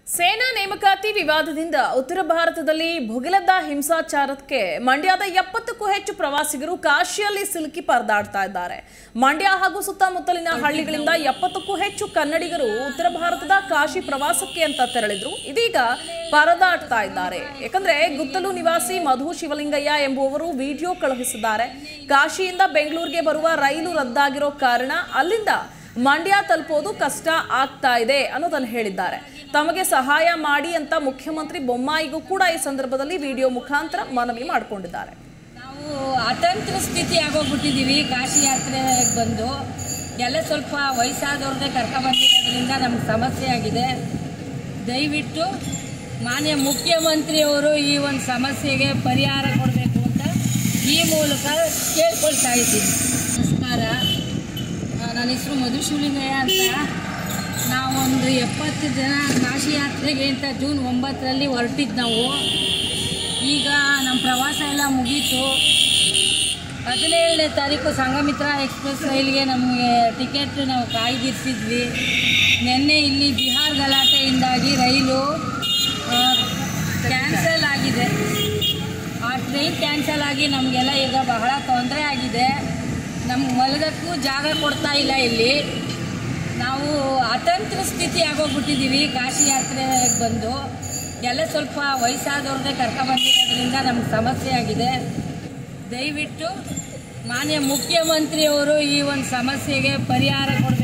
ಸೇನಾ ನೇಮಕಾತಿ ವಿವಾದದಿಂದ ಉತ್ತರ ಭಾರತದಲ್ಲಿ ಭುಗಿಲದ್ದ ಹಿಂಸಾಚಾರಕ್ಕೆ ಮಂಡ್ಯದ ಎಪ್ಪತ್ತಕ್ಕೂ ಹೆಚ್ಚು ಪ್ರವಾಸಿಗರು ಕಾಶಿಯಲ್ಲಿ ಸಿಲುಕಿ ಪರದಾಡ್ತಾ ಇದ್ದಾರೆ ಮಂಡ್ಯ ಹಾಗೂ ಸುತ್ತಮುತ್ತಲಿನ ಹಳ್ಳಿಗಳಿಂದ ಎಪ್ಪತ್ತಕ್ಕೂ ಹೆಚ್ಚು ಕನ್ನಡಿಗರು ಉತ್ತರ ಭಾರತದ ಕಾಶಿ ಪ್ರವಾಸಕ್ಕೆ ಅಂತ ತೆರಳಿದ್ರು ಇದೀಗ ಪರದಾಡ್ತಾ ಇದ್ದಾರೆ ಯಾಕಂದ್ರೆ ಗುತ್ತಲು ನಿವಾಸಿ ಮಧು ಶಿವಲಿಂಗಯ್ಯ ಎಂಬುವವರು ವಿಡಿಯೋ ಕಳುಹಿಸಿದ್ದಾರೆ ಕಾಶಿಯಿಂದ ಬೆಂಗಳೂರಿಗೆ ಬರುವ ರೈಲು ರದ್ದಾಗಿರೋ ಕಾರಣ ಅಲ್ಲಿಂದ ಮಂಡ್ಯ ತಲುಪೋದು ಕಷ್ಟ ಆಗ್ತಾ ಇದೆ ಅನ್ನೋದನ್ನು ಹೇಳಿದ್ದಾರೆ ತಮಗೆ ಸಹಾಯ ಮಾಡಿ ಅಂತ ಮುಖ್ಯಮಂತ್ರಿ ಬೊಮ್ಮಾಯಿಗೂ ಕೂಡ ಈ ಸಂದರ್ಭದಲ್ಲಿ ವಿಡಿಯೋ ಮುಖಾಂತರ ಮನವಿ ಮಾಡಿಕೊಂಡಿದ್ದಾರೆ ನಾವು ಅತಂತ್ರ ಸ್ಥಿತಿ ಆಗೋಗ್ಬಿಟ್ಟಿದ್ದೀವಿ ಕಾಶಿ ಯಾತ್ರೆಗೆ ಬಂದು ಎಲ್ಲ ಸ್ವಲ್ಪ ವಯಸ್ಸಾದವ್ರದ್ದೇ ಕರ್ಕೊಂಬಂದಿರೋದ್ರಿಂದ ನಮ್ಗೆ ಸಮಸ್ಯೆ ಆಗಿದೆ ದಯವಿಟ್ಟು ಮಾನ್ಯ ಮುಖ್ಯಮಂತ್ರಿಯವರು ಈ ಒಂದು ಸಮಸ್ಯೆಗೆ ಪರಿಹಾರ ಕೊಡಬೇಕು ಅಂತ ಈ ಮೂಲಕ ಕೇಳ್ಕೊಳ್ತಾ ಇದ್ದೀನಿ ನಮಸ್ಕಾರ ಆ, ನನ್ನ ಹೆಸರು ಮಧು ಶಿವಲಿಂಗಯ್ಯ ಅಂತ ನಾವೊಂದು ಎಪ್ಪತ್ತು ಜನ ಕಾಶಿ ಯಾತ್ರೆಗೆ ಅಂತ ಜೂನ್ ಒಂಬತ್ತರಲ್ಲಿ ಹೊರಟಿದ್ದು ನಾವು ಈಗ ನಮ್ಮ ಪ್ರವಾಸ ಎಲ್ಲ ಮುಗೀತು ಹದಿನೇಳನೇ ತಾರೀಕು ಸಂಘಮಿತ್ರ ಎಕ್ಸ್ಪ್ರೆಸ್ ರೈಲಿಗೆ ನಮಗೆ ಟಿಕೆಟ್ ನಾವು ಕಾಯ್ದಿರಿಸಿದ್ವಿ ನಿನ್ನೆ ಇಲ್ಲಿ ಬಿಹಾರ್ ಗಲಾಟೆಯಿಂದಾಗಿ ರೈಲು ಕ್ಯಾನ್ಸಲ್ ಆಗಿದೆ ಆ ಟ್ರೈನ್ ಕ್ಯಾನ್ಸಲ್ ಆಗಿ ನಮಗೆಲ್ಲ ಈಗ ಬಹಳ ತೊಂದರೆ ಆಗಿದೆ ನಮ್ಗೆ ಮಲಗಕ್ಕೂ ಜಾಗ ಕೊಡ್ತಾ ಇಲ್ಲ ಇಲ್ಲಿ ನಾವು ಅತಂತ್ರ ಸ್ಥಿತಿ ಆಗೋಗ್ಬಿಟ್ಟಿದ್ದೀವಿ ಕಾಶಿ ಯಾತ್ರೆಗೆ ಬಂದು ಎಲ್ಲ ಸ್ವಲ್ಪ ವಯಸ್ಸಾದವ್ರದ್ದೇ ಕರ್ಕೊಂಬಂದಿರೋದ್ರಿಂದ ನಮ್ಗೆ ಸಮಸ್ಯೆ ಆಗಿದೆ ದಯವಿಟ್ಟು ಮಾನ್ಯ ಮುಖ್ಯಮಂತ್ರಿಯವರು ಈ ಒಂದು ಸಮಸ್ಯೆಗೆ ಪರಿಹಾರ ಕೊಡಬೇಕು